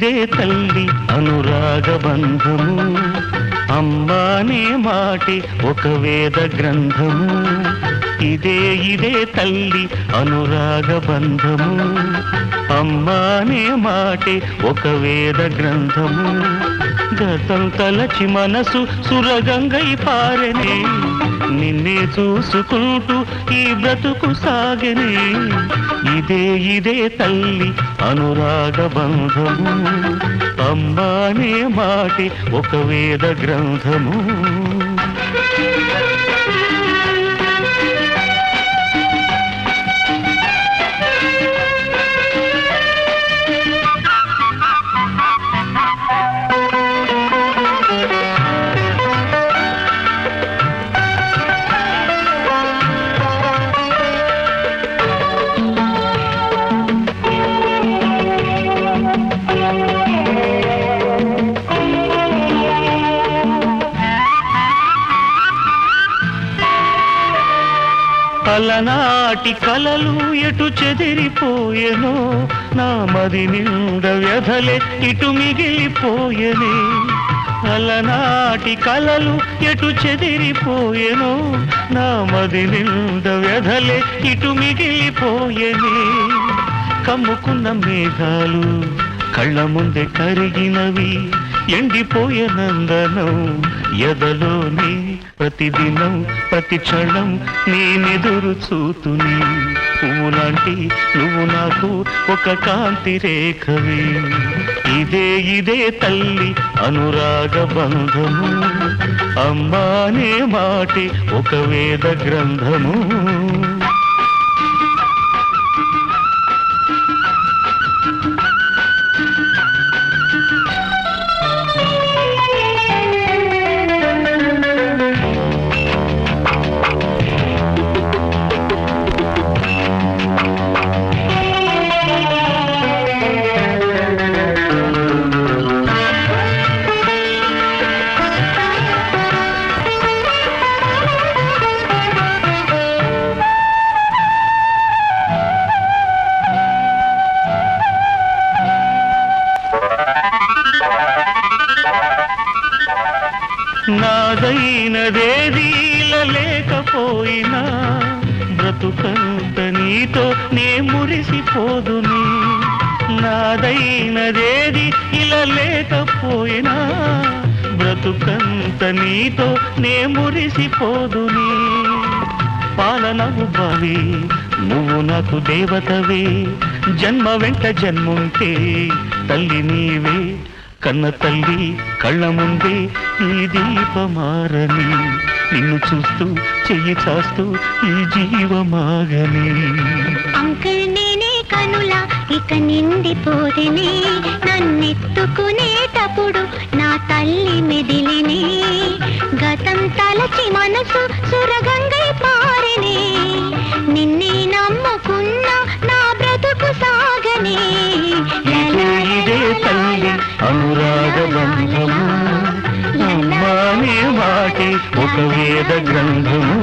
ఇదే తల్లి అనురాగ బంధము అమ్మానే మాటి ఒక వేద గ్రంథము ఇదే ఇదే తల్లి అనురాగ బంధము అమ్మానే మాటి ఒక వేద గ్రంథము గతం తలచి మనసు సురగంగై పారనే నిన్నే చూసుకుంటూ ఈ బ్రతుకు సాగనే ఇదే ఇదే తల్లి అనురాగ బంధము అమ్మానే మాటి ఒక వేద గ్రంథము అలనాటి కలలు ఎటు చెదిరిపోయెనో నా మది నిండ వ్యధలే ఇటు మిగిలిపోయెనే అలనాటి కలలు ఎటు చెదిరిపోయెనో నా మది నిండ వ్యధలే ఇటు మిగిలిపోయెనే కమ్ముకున్న మేఘాలు కళ్ళ ముందే కరిగినవి ఎండిపోయే నందనం ఎదలోనే ప్రతిదినం ప్రతి క్షణం నేనెదురు చూతుని పువ్వు లాంటి నువ్వు నాకు ఒక కాంతి రేఖవి ఇదే ఇదే తల్లి అనురాగ బంధము అమ్మానే మాటి ఒక వేద గ్రంథము నాదైనదేది లేకపోయినా బ్రతుకంత నీతో నే మురిసిపోదుని నాదైనదేది ఇలా లేకపోయినా బ్రతుకంత నీతో నే మురిసిపోదుని పాలనవు బావి నువ్వు నాకు దేవతవే జన్మ వెంట జన్ముంటే తల్లి నీవే కన్న తల్లి కళ్ళ ముందే ఈ దీపమారని నిన్ను చూస్తూ చెయ్యి చాస్తూ ఈ జీవమాగని అంకుల్ నేనే కనుల ఇక నిండిపోదినే నన్నెత్తుకునేటప్పుడు నా తల్లి మెదిలినే గతం తలచి మనసు సురగంగై పారినే నిన్నే నమ్ముకున్న నా బ్రతుకు సాగనే ఇదే తల్లి అనురాగ బంధము అమ్మానే మాటి ఒక వేద గ్రంథము